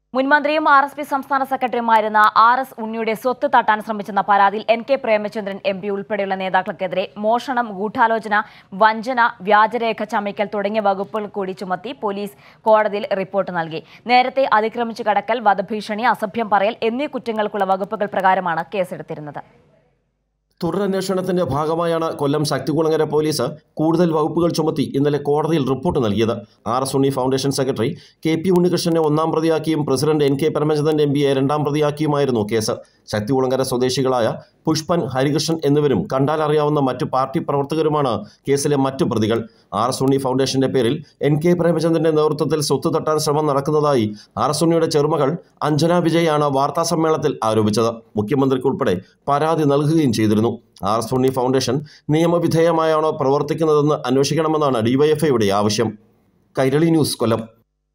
മുൻമന്ത്രിയും R S P സംസ്ഥാന സെക്രട്ടറിയുമായിരുന്ന R S ഉണ്ണിയുടെ സ്വത്ത് തട്ടാൻ ശ്രമിച്ചെന്ന പരാതിയിൽ N K Premachandran M P ഉൾപ്പെടെയുള്ള നേതാക്കൾക്കെതിരെ മോഷണം ഗൂഢാലോചന വഞ്ചന വ്യാജരേഖ ചമയ്ക്കൽ തുടങ്ങിയ വകുപ്പുകൾ കൂടി ചുമത്തി പോലീസ് കോടതിയിൽ റിപ്പോർട്ട് നൽകി നേരത്തെ അതിക്രമിച്ചു കടക്കൽ വധഭീഷണി അസഭ്യം പറയൽ എന്നീ കുറ്റങ്ങൾക്കുള്ള വകുപ്പുകൾ പ്രകാരമാണ് കേസെടുത്തിരുന്നത് തുടരന്വേഷണത്തിന്റെ ഭാഗമായാണ് കൊല്ലം ശക്തികുളങ്ങര പോലീസ് കൂടുതൽ വകുപ്പുകൾ ചുമത്തി ഇന്നലെ കോടതിയിൽ റിപ്പോർട്ട് നൽകിയത് R S Unni foundation secretary K P ഉണ്ണികൃഷ്ണനെ ഒന്നാം പ്രതിയാക്കിയും president N K Paramachandran M പിയെ രണ്ടാം പ്രതിയാക്കിയുമായിരുന്നു കേസ് ശക്തികുളങ്ങര സ്വദേശികളായ പുഷ്പൻ ഹരികൃഷ്ണൻ എന്നിവരും കണ്ടാൽ അറിയാവുന്ന മറ്റു പാർട്ടി പ്രവർത്തകരുമാണ് കേസിലെ മറ്റു പ്രതികൾ ആർ എസ് ഉണ്ണി ഫൗണ്ടേഷന്റെ പേരിൽ എൻ കെ പ്രേമചന്ദ്രന്റെ നേതൃത്വത്തിൽ സ്വത്ത് തട്ടാൻ ശ്രമം നടക്കുന്നതായി ആർ എസ് ഉണ്ണിയുടെ ചെറുമകൾ അഞ്ജന വിജയാണ് വാർത്താസമ്മേളനത്തിൽ ആരോപിച്ചത് മുഖ്യമന്ത്രിക്കുൾപ്പെടെ പരാതി നൽകുകയും ചെയ്തിരുന്നു ആർ എസ് ഉണ്ണി ഫൗണ്ടേഷൻ നിയമവിധേയമായാണോ പ്രവർത്തിക്കുന്നതെന്ന് അന്വേഷിക്കണമെന്നാണ് ഡിവൈഎഫ്ഐയുടെ ആവശ്യം കൈരളി ന്യൂസ് കൊല്ലം